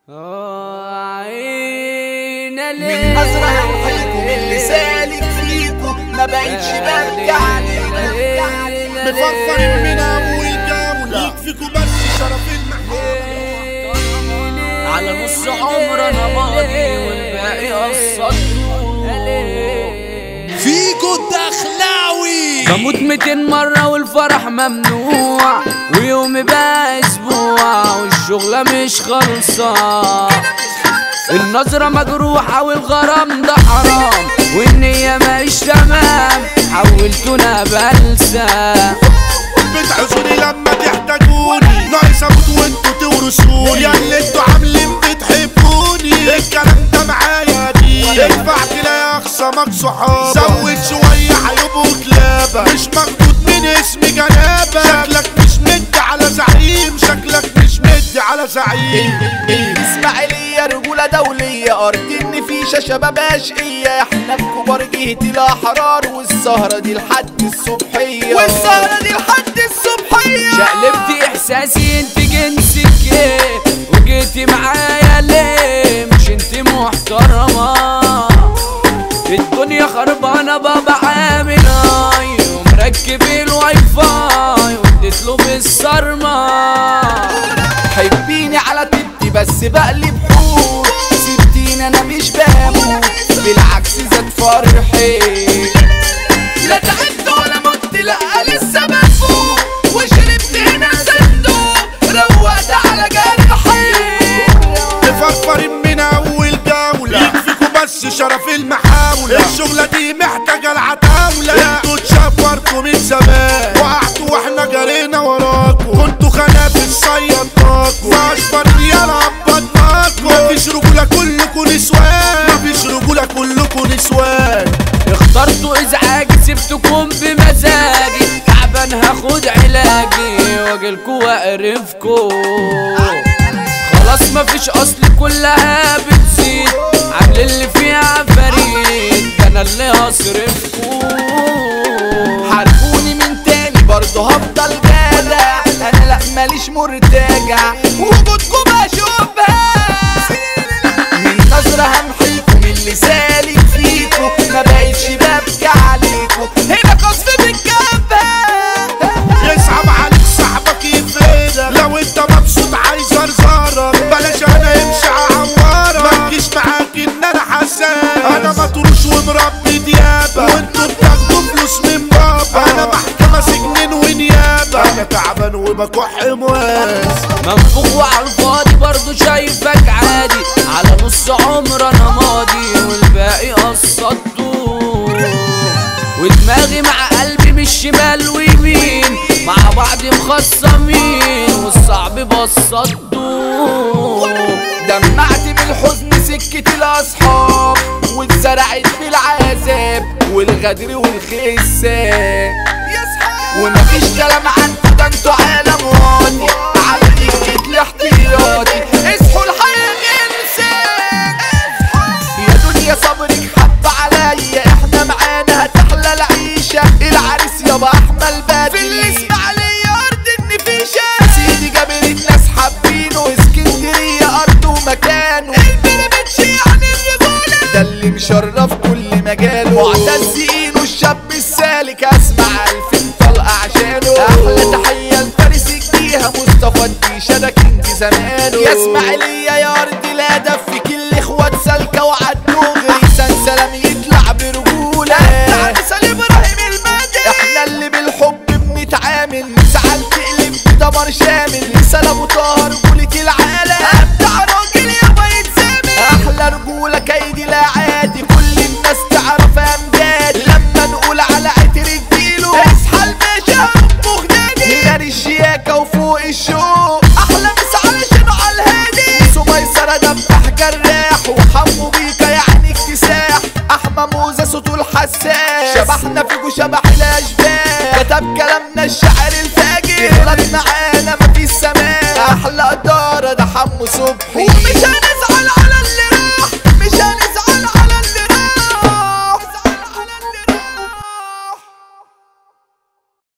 عين من نظرة هنحيكم اللي سالك فيكو ما بقتش برجع مفكر من اول جولة يكفيكوا بس شرف المحل على نص عمر انا ماضي والباقي قصدته فيكو الدخلاوي بموت 200 مرة والفرح ممنوع ويومي بقى اسبوع والشغلة مش خلصة النظرة مجروحة والغرام ده حرام والنية مش تمام حولتونا بلسة بتعزوني لما تحتاجوني ناقص اموت وانتوا تورثوني يا اللي انتوا عاملين بتحبوني الكلام ده معايا دي ادفع تلاقي اخصامك صحابك زود شوية هيبقوا كلابة مش مخدود من اسم جنابة شكلك مش مدي على زعيم شكلك مش مدي على زعيم اسماعيلية رجولة دولية أرض النفيشة شباب أشقية احنا في كبار جهة الأحرار والسهرة دي لحد الصبحية والسهرة دي لحد الصبحية شقلبت احساسي انت جنسك ايه وجيتي معايا ليه مش انت محترمة الدنيا خربانة بابا عامل اي ومركب الواي فاي واديت له بالصرمة حبيني على تبتي بس بقلب حور سبتيني انا مش بموت بالعكس زاد فرحي لا تعبت ولا مت لا لسه بفوق وشربت هنا صندوق روقت على جرحي مفكر من اول جولة يكفيكوا بس شرف المحاولة الشغلة دي محتاجة العتاولة انتوا اتشفرتوا من زمان وقعتوا واحنا جرينا وراكوا كنتوا خنافس صيدناكوا فاشفر يا ربطناكوا مفيش رجولة كلكوا نسوان مفيش رجولة كلكوا نسوان اخترتوا ازعاج سبتكم بمزاجي تعبان هاخد علاجي واجيلكوا واقرفكوا خلاص مفيش اصل كلها بتزيد عامل اللي فيها فريد ده انا اللي هصرفكوا حاربوني من تاني برضه هفضل جدع انا لا ماليش مرتجع وجودكم بشوفها من نظرة همحيكم اللي سالك فيكم ما بقتش ببكي عليكم هنا قصف بالجبهة يصعب عليك صاحبك يفيدك لو انت مبسوط عايز ارزارك بلاش انا امشي اعورك ما تجيش معاك ان انا حساس انا مطروش ومربي ديابه وانتوا بتاخدوا فلوس من بابا انا محكمه سجنين ونيابه انا تعبان وبكح مواس منفوخ وعلى الفاضي برضه شايفك عادي على نص عمر انا ماضي والباقي قصدته ودماغي مع قلبي مش شمال ويمين مع بعض مخصمين والصعب بسطته دمعت بالحزن سكة الأصحاب واتزرعت بالعذاب والغدر والخساب ومفيش كلام عنكم ده انتوا عالم واطي على دكة الاحتياطي اصحوا الحياة انسان يا دنيا صبرك حب عليا احنا معانا هتحلى العيشة العريس يابا احمل بدري في الاسماعيلية ارض النفيشة سيدي جابر الناس حابينه اسكندرية ارضه ومكانه البيراميدز يعني الرجولة ده اللي مشرف كل مجاله معتز ايده الشاب السالك اسمع الف طلقة عشانه احلى تحية لفارس الجيهة مصطفى الديشة ده كينج زمانه يا اسماعيلية يا ارض لا دفك الاخوات سالكة وعالدغري احسن سلام يطلع برجولة مثال ابراهيم المادي احنا اللي بالحب بنتعامل زعل تقلب دمر شامل مثال ابو طاهر رجولة العالم ابدع راجل يابا يتزامل احلى رجولة كيدي لا عادي كل الناس تعرف امجاد لما نقول على عتر الجيلو اصحى الباشا بغدادي هنا الشياكة وفوق الشوق احلى مسا علشان على الهادي سميسرة دبح جراح وحمو بيكا يعني اكتساح احمى موزة صوته الحساس شبحنا فيكو شبح الاشباح كتب كلامنا الشاعر الفاجر غلط معانا مفيش سماح احلى قدارة ده حمو صبحي ومش انا